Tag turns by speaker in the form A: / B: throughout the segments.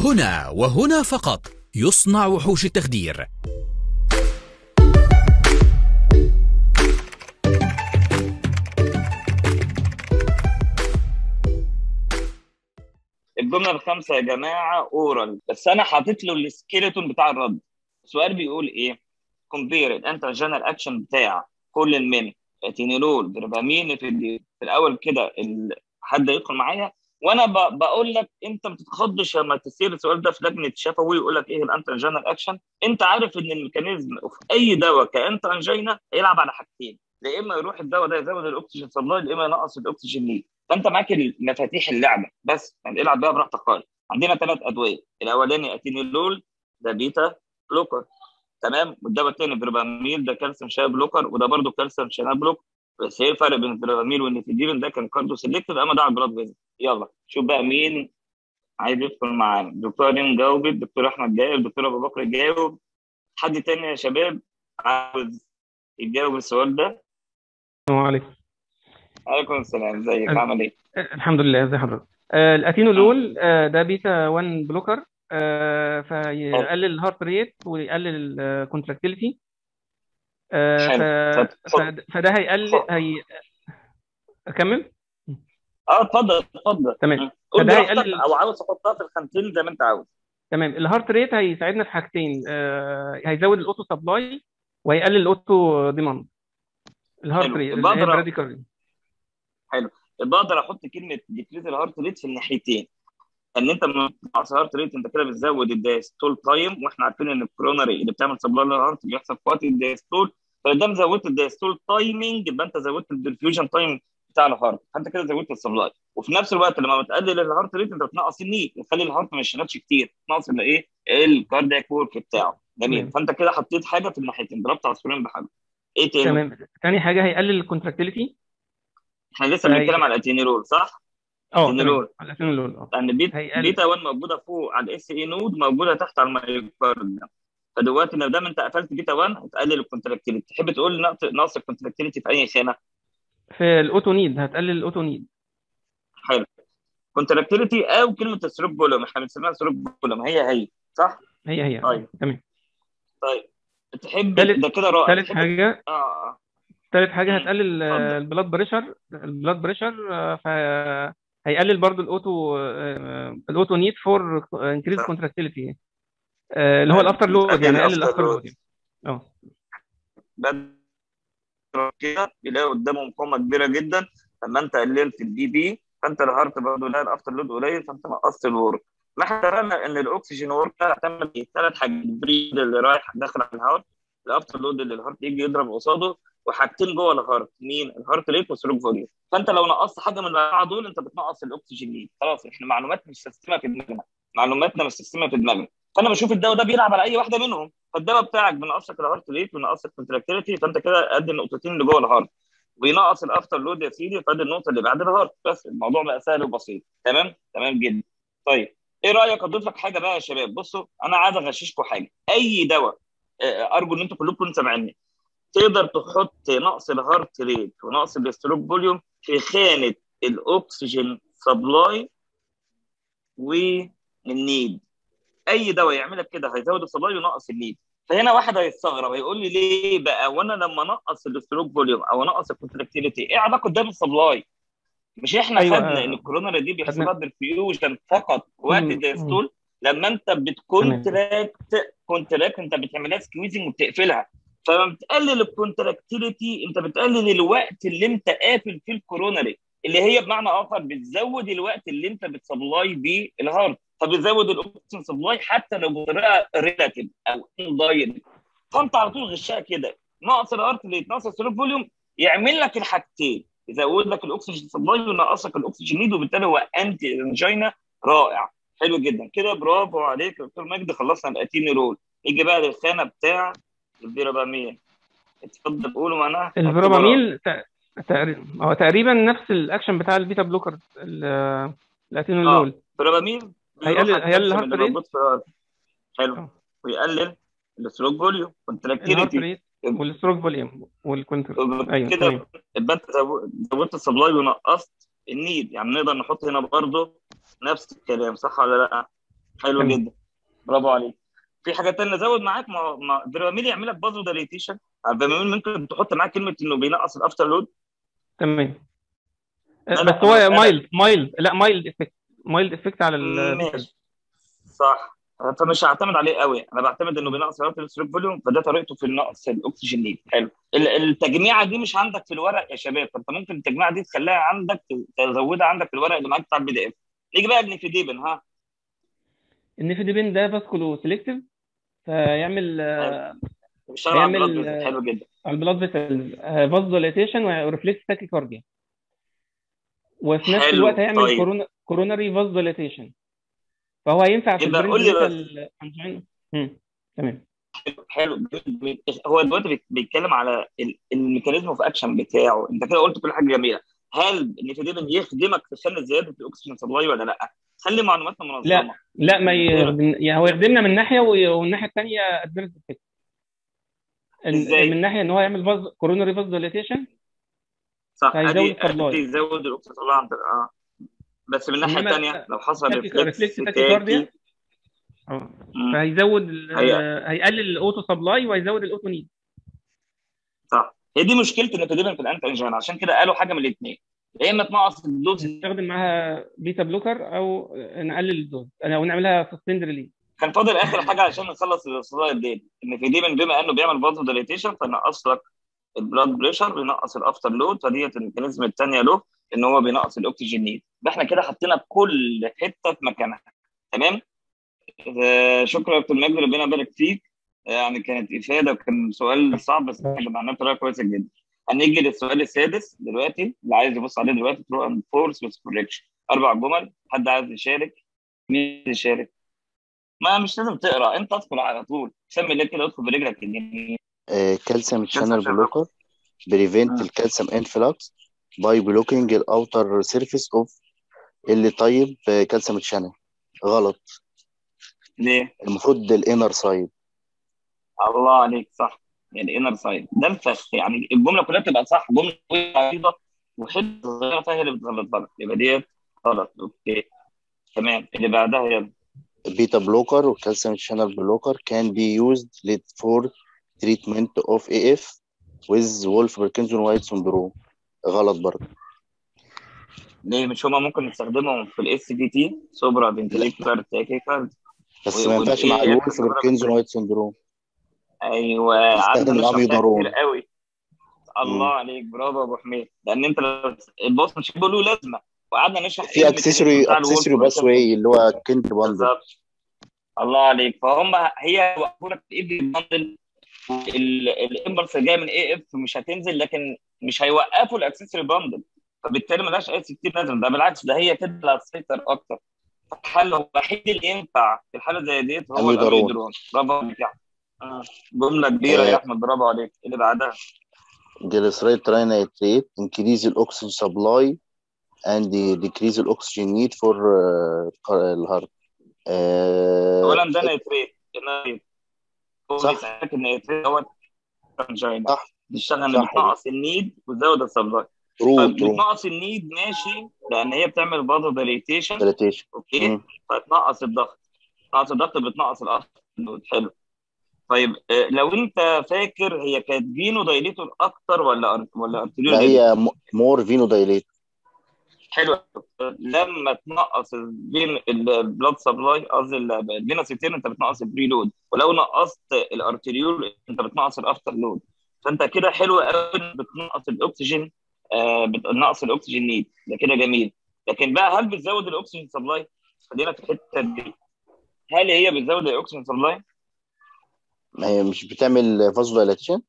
A: هنا وهنا فقط يصنع وحوش التخدير
B: الجمله الخامسه يا جماعه اورال بس انا حاطط له السكيلتون بتاع الرد السؤال بيقول ايه كومبير الانتر جنرال اكشن بتاع كل من اتينيلول جربامين في, في الاول كده ال- حد يدخل معايا وانا ب- بقول لك انت ما تتخضش لما تصير السؤال ده في لجنه شفوي يقول لك ايه الانتر جنرال اكشن انت عارف ان الميكانيزم في اي دواء كانتر انجينا يلعب على حاجتين يا اما يروح الدواء ده يزود الاكسجين سبلاي يا اما ينقص الاكسجين ليه فانت معاك مفاتيح اللعبه بس يعني العب بيها براحتك خالص عندنا ثلاث ادويه الاولاني اتينيلول ده بيتا بلوكر تمام والدواء الثاني فيرباميل ده كالسيوم شاي بلوكر وده برضه كالسيوم شاي بلوكر بس ايه الفرق بين الفيرباميل والنيفيديرين ده كان كاردو سيلكتيف اما ده على البلاد فيزل يلا شوف بقى مين عايز يدخل معانا الدكتور ريم جاوبت الدكتور احمد جاوب الدكتور ابو بكر جاوب حد تاني يا شباب عاوز يجاوب السؤال ده
C: السلام عليكم
B: عليكم السلام ازيك
C: أه.
B: عامل ايه؟
C: الحمد لله ازي حضرتك آه، الاتينولول آه، ده بيتا 1 بلوكر آه، فيقلل الهارت ريت ويقلل الكونتراكتيليتي
B: حلو. اتفضل.
C: فده هيقلل
B: اتفضل.
C: هي اكمل
B: اه اتفضل اتفضل
C: تمام.
B: قول
C: فده
B: براحتك
C: هيقلل-
B: او عاوز تحطها في الخانتين زي ما انت عاوز
C: تمام الهارت ريت هيساعدنا في حاجتين آه، هيزود الاوتو سبلاي وهيقلل الاوتو ديماند الهارت
B: حلو.
C: ريت اللي
B: بقدر
C: هي
B: أ-
C: البراديكارديا
B: بقدر احط كلمه ديكريز الهارت ريت في الناحيتين ان انت لما بتنقص الهارت ريت انت كده بتزود الدايستول تايم واحنا عارفين ان الكوروناري اللي بتعمل سبلاي للهارت بيحصل في وقت الدايستول فده زودت الدايستول تايمنج يبقى انت زودت الديفيوجن تايم بتاع الهارت فانت كده زودت السبلاي وفي نفس الوقت لما بتقلل الهارت ريت انت بتنقص النيت بتخلي الهارت ما يشتغلش كتير تنقص الايه الكاردياك ورك بتاعه جميل
C: تمام.
B: فانت كده حطيت حاجه في الناحيتين ضربت عصفورين بحجر ايه تاني؟
C: تمام تاني حاجه هيقلل الكونتراكتيليتي
B: احنا لسه
C: فهي-
B: بنتكلم على الاتينيرول صح؟
C: اه
B: الاتينولول.
C: تمام الاتينولول اه
B: لان بيت
C: هيقلل.
B: بيتا 1 موجوده فوق على الاس اي نود موجوده تحت على المايوكارديوم فدلوقتي لو دام انت قفلت بيتا 1 هتقلل الكونتراكتيليتي تحب تقول نقص نقص الكونتراكتيليتي في اي خانه
C: في الاوتو نيد هتقلل الاوتو نيد
B: حلو كونتراكتيليتي او كلمه الثروب فوليوم احنا بنسميها ثروب فوليوم هي هي صح
C: هي هي
B: طيب.
C: تمام
B: طيب تحب
C: تالت-
B: ده كده رائع
C: ثالث
B: تحب-
C: حاجه
B: اه اه
C: ثالث حاجه
B: مم.
C: هتقلل
B: اتفضل.
C: آه، البلاد بريشر البلاد بريشر فهيقلل برضو الاوتو آه، الاوتو نيد فور انكريز
B: صح.
C: كونتراكتيليتي اللي هو
B: حلو.
C: الافتر لود
B: هتقلل
C: يعني يقلل
B: الأفتر
C: الافتر
B: لود.
C: لود اه
B: بدل كده يلاقي قدامه مقاومه كبيره جدا لما انت قللت البي بي فانت الهارت برضه لا الافتر لود قليل فانت نقصت الورك ما احنا اتفقنا ان الاكسجين ورك هتعمل ايه؟ ثلاث حاجات البريد اللي رايح داخل على الهارت الافتر لود اللي الهارت يجي يضرب قصاده وحاجتين جوه الهارت مين؟ الهارت ريت والسلوك فوليوم فانت لو نقصت حاجه من الاربعه دول انت بتنقص الاكسجين ليه خلاص احنا معلوماتنا مش سيستمه في دماغنا معلوماتنا مش سيستمه في دماغنا فانا بشوف الدواء ده بيلعب على اي واحده منهم فالدواء بتاعك بينقص لك الهارت ريت وينقص الكونتراكتيليتي فانت كده قد النقطتين اللي جوه الهارت وينقص الافتر لود يا سيدي فادي النقطه اللي بعد الهارت بس الموضوع بقى سهل وبسيط تمام تمام جدا طيب ايه رايك اضيف لك حاجه بقى يا شباب بصوا انا عايز اغششكم حاجه اي دواء آه، ارجو ان انتوا كلكم سامعيني تقدر تحط نقص الهارت ريت ونقص الاستروك فوليوم في خانه الاكسجين سبلاي والنيد اي دواء يعمل لك كده هيزود السبلاي وينقص النيد فهنا واحد هيستغرب هيقول لي ليه بقى وانا لما انقص الاستروك فوليوم او انقص الكونتراكتيليتي ايه علاقه ده بالسبلاي؟ مش احنا
C: أيوة،
B: خدنا
C: آه.
B: ان الكوروناري دي بيحصل
C: خدنا.
B: لها برفيوجن فقط وقت
C: مم،
B: الدايستول لما انت بتكونتراكت كونتراكت انت بتعملها سكويزنج وبتقفلها فلما بتقلل الكونتراكتيليتي انت بتقلل الوقت اللي انت قافل فيه الكوروناري اللي هي بمعنى اخر بتزود الوقت اللي انت بتسبلاي بيه الهارت فبتزود الاكسجين سبلاي حتى لو بطريقه ريلاتيف او اندايركت فانت على طول غشها كده ناقص الهارت ريت ناقص السلوك فوليوم يعمل لك الحاجتين يزود لك الاكسجين سبلاي وينقص لك الاكسجين نيد وبالتالي هو انتي انجينا رائع حلو جدا كده برافو عليك يا دكتور مجدي خلصنا الاتينيرول نيجي بقى للخانه بتاع الفيرابامين اتفضل قولوا معناها
C: الفيراباميل تق- تقريبا هو تقريبا نفس الاكشن بتاع البيتا بلوكر ال- الاتينولول
B: فيرابامين
C: هيقلل-
B: بيروح على
C: هيقلل
B: الكالسيوم
C: الهارت
B: اللي
C: ريت.
B: موجود في الهارت حلو
C: آه.
B: ويقلل الستروك فوليوم
C: الهارت
B: كونتراكتيليتي
C: ريت والستروك فوليوم والكونتر ايوه
B: كده
C: تمام
B: يبقى انت زو- زودت السبلاي ونقصت النيد يعني نقدر نحط هنا برضه نفس الكلام صح ولا لا؟ حلو
C: تمام.
B: جدا برافو عليك في حاجه تانية نزود معاك ما ما فيراميل يعمل لك بازو دايليتيشن فيراميل ممكن تحط معاه كلمه انه بينقص الافتر لود
C: تمام آه،
B: لا، لا،
C: بس هو
B: أنا بسألك.
C: مايلد مايلد لا مايلد افكت مايلد افكت على ال
B: ماشي صح فمش هعتمد عليه قوي انا بعتمد انه بينقص الستروك فوليوم فده طريقته في النقص الاكسجين ليد حلو ال- التجميعه دي مش عندك في الورق يا شباب فانت ممكن التجميعه دي تخليها عندك تزودها عندك في الورق اللي معاك بتاع البي دي اف نيجي بقى النيفيديبن ها
C: النيفيديبين ده فاسكولو سيلكتيف فيعمل آه،
B: بيشتغل على
C: بيعمل-
B: البلاد بريشر. حلو جدا
C: على البلاد فيسل فاز ديليتيشن وريفلكس تاكيكارديا وفي نفس
B: حلو،
C: الوقت هيعمل
B: طيب.
C: كورونا كوروناري فاز ديليتيشن فهو هينفع في
B: يبقى قول لي
C: البرين انجين تمام
B: حلو هو دلوقتي بيت- بيتكلم على ال- الميكانيزم اوف اكشن بتاعه انت كده قلت كل حاجه جميله هل النيفيديبن يخدمك في خلال زياده الاكسجين سبلاي ولا لا؟ خلي معلوماتنا منظمه
C: لا. لا ما يخدم يعني هو يخدمنا من ناحيه وي- والناحيه الثانيه ادفيرس افكت
B: إزاي؟
C: من ناحيه ان هو يعمل فاز كوروناري فاز ديليتيشن
B: صح
C: فيزود
B: ادي
C: السبلاي.
B: ادي يزود الاكسجين سبلاي عند اه بس من الناحيه
C: إنما
B: الثانيه لو حصل
C: تاكي-
B: ريفلكس
C: ريفلكس تاكيكارديا
B: تاكي
C: اه
B: مم،
C: فهيزود ال-
B: هي-
C: هيقلل الاوتو سبلاي وهيزود الاوتو نيد
B: صح هي دي مشكله النيفيديبن في الانتي انجين عشان كده قالوا حاجه من الاثنين يا اما تنقص الدوز
C: نستخدم معاها بيتا بلوكر او نقلل الدوز او نعملها سستيند ريليز
B: كان فاضل اخر حاجه عشان نخلص الصداع دي النيفيديبن بما انه بيعمل فازو ديليتيشن فنقص لك البلاد بريشر بينقص الافتر لود فديت الميكانيزم الثانيه له ان هو بينقص الاكسجين نيد ده احنا كده حطينا كل حته في مكانها تمام آه، شكرا يا دكتور مجدي ربنا يبارك فيك يعني كانت افاده وكان سؤال صعب بس احنا جمعناه بطريقه كويسه جدا هنيجي للسؤال السادس دلوقتي اللي عايز يبص عليه دلوقتي ترو اند فورس بس كوريكشن اربع جمل حد عايز يشارك مين يشارك ما مش لازم تقرا انت ادخل على طول سمي الله كده ادخل برجلك اليمين
D: كالسيوم شانل
B: channel
D: بلوكر بريفنت
B: آه.
D: الكالسيوم انفلكس باي بلوكينج الاوتر سيرفيس اوف اللي طيب كالسيوم شانل غلط
B: ليه؟
D: المفروض الانر سايد
B: الله عليك صح يعني انر سايد ده الفخ يعني الجمله كلها تبقى صح جمله عريضه وحته صغيره فيها اللي بتغلطها لك يبقى ديت غلط اوكي تمام اللي بعدها يلا
D: beta blocker or calcium channel blocker can be used lit- for treatment of AF with Wolf Parkinson White syndrome غلط برضه
B: ليه مش هما ممكن نستخدمهم في الاس دي تي سوبرا فنتليكولار تاكيكارد
D: بس
B: و-
D: ما ينفعش
B: وال
D: مع
B: AF
D: الولف
B: سوبرا
D: باركنسون وايت سندروم
B: ايوه
D: نستخدم
B: قعدنا نشرح فيها
D: الاميودارون.
B: كتير قوي الله
D: مم.
B: عليك برافو يا ابو حميد لان انت لو- البوس مش هيبقى له لازمه وقعدنا نشرح إيه
D: في
B: الميكانيزم
D: اكسسوري
B: بتاع الولف
D: اكسسوري باس
B: باركنسون.
D: واي اللي هو كند باندل
B: بالظبط الله عليك فهم هي وقفوا لك الاي بي باندل الامبلس جاي من اي اف مش هتنزل لكن مش هيوقفوا الاكسسوري باندل فبالتالي ملهاش اي 60 لازم ده بالعكس ده هي كده اللي هتسيطر اكتر الحل الوحيد اللي ينفع في الحاله زي ديت هو
D: أميودارون.
B: الاميودرون برافو عليك يا أحمد. آه. جمله كبيره
D: آه.
B: يا احمد برافو عليك اللي بعدها
D: glyceride trinitrate increase the oxygen supply and the decrease the oxygen need for uh, الهارت آه،
B: اولا ده نيتريت النيتريت. هو
D: صح.
B: بيسالك النيتريت هو انجينا
D: صح.
B: بيشتغل ان
D: صح.
B: بتنقص النيد وتزود السبلاي
D: true
B: طيب
D: true
B: بتنقص النيد ماشي لان هي بتعمل برضه ديليتيشن
D: dilatation
B: اوكي
D: مم.
B: فتنقص الضغط تنقص الضغط بتنقص الاصل حلو طيب آه، لو انت فاكر هي كانت فينو دايليتور اكتر ولا أر- ولا ارتريول
D: لا هي مور فينو دايليت
B: حلو لما تنقص الفين البلاد سبلاي قصدي الفينا سيتين انت بتنقص البري لود ولو نقصت الارتريول انت بتنقص الافتر لود فانت كده حلو قوي بتنقص الاكسجين آه بتنقص الاكسجين نيد ده كده جميل لكن بقى هل بتزود الاكسجين سبلاي خلينا في الحته دي هل هي بتزود الاكسجين سبلاي
D: ما هي مش بتعمل فازو دايليتيشن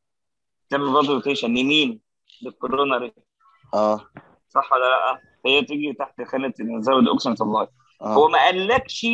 B: تعمل برضه روتيشن يمين للكوروناري
D: اه
B: صح ولا لا هي تيجي تحت خانه ان نزود الاكسجين سبلاي هو
D: اه
B: ما قالكش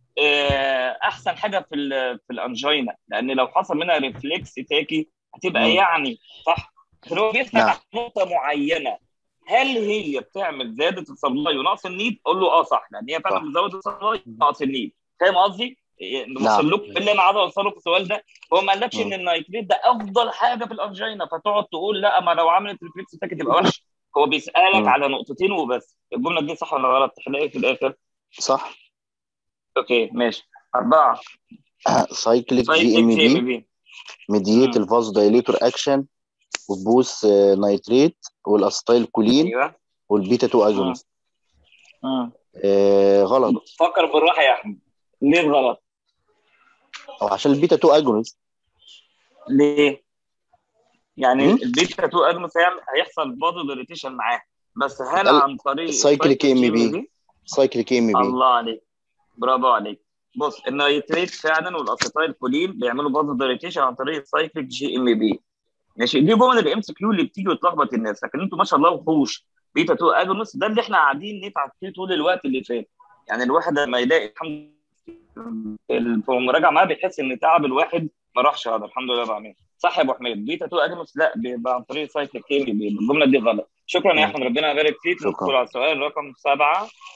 B: آه، احسن حاجه في ال في الانجينا لان لو حصل منها ريفلكس تاكي هتبقى
D: مم.
B: يعني صح لكن هو بيسال
D: نعم.
B: عن نقطه معينه هل هي بتعمل زياده السبلاي ونقص النيد؟ قول له اه صح لان هي فعلا
D: صح.
B: بتزود السبلاي ونقص النيد فاهم قصدي؟ إيه،
D: نعم.
B: نوصل لكم اللي انا عايز اوصله في السؤال ده هو ما قالكش
D: مم.
B: ان النايتريت ده افضل حاجه في الانجينا فتقعد تقول لا ما لو عملت ريفلكس تاكي تبقى وحشه هو بيسالك
D: مم.
B: على نقطتين وبس الجمله دي صح ولا غلط؟ تحلها ايه في الاخر؟
D: صح
B: اوكي ماشي اربعه
D: سايكليك جي
B: سايكليك
D: ام
B: جي ام
D: بي
B: بي
D: ميدييت
B: مم.
D: الفازو دايليتور اكشن وبوث نايتريت والاسيتايل كولين
B: ايوه
D: والبيتا 2
B: مم.
D: اجونست
B: مم.
D: آه غلط
B: فكر بالراحه يا احمد ليه غلط؟
D: او عشان البيتا 2 اجونست
B: ليه؟ يعني
D: مم؟
B: البيتا 2 اجنس هيعمل- هيحصل بادل اريتيشن معاه بس هل
D: ال-
B: عن طريق
D: سايكليك ام
B: جي
D: بي سايكليك ام بي
B: الله عليك برافو عليك بص النيتريت فعلا والاسيتايل كولين بيعملوا بادل اريتيشن عن طريق سايكليك جي ام بي ماشي دي جمل الام سي كيو اللي بتيجي وتلخبط الناس لكن انتوا ما شاء الله وحوش بيتا 2 اجونس ده اللي احنا قاعدين نتعب فيه طول الوقت اللي فات يعني الواحد لما يلاقي الحمد لله في المراجعه معاه بيحس ان تعب الواحد ما راحش هذا الحمد لله بعمل صح يا ابو حميد بيتا 2 اجونس لا بيبقى عن طريق سايكليك كيمي الجمله دي غلط شكرا يا
D: مم.
B: احمد ربنا يبارك فيك
D: شكرا.
B: ندخل على السؤال رقم سبعه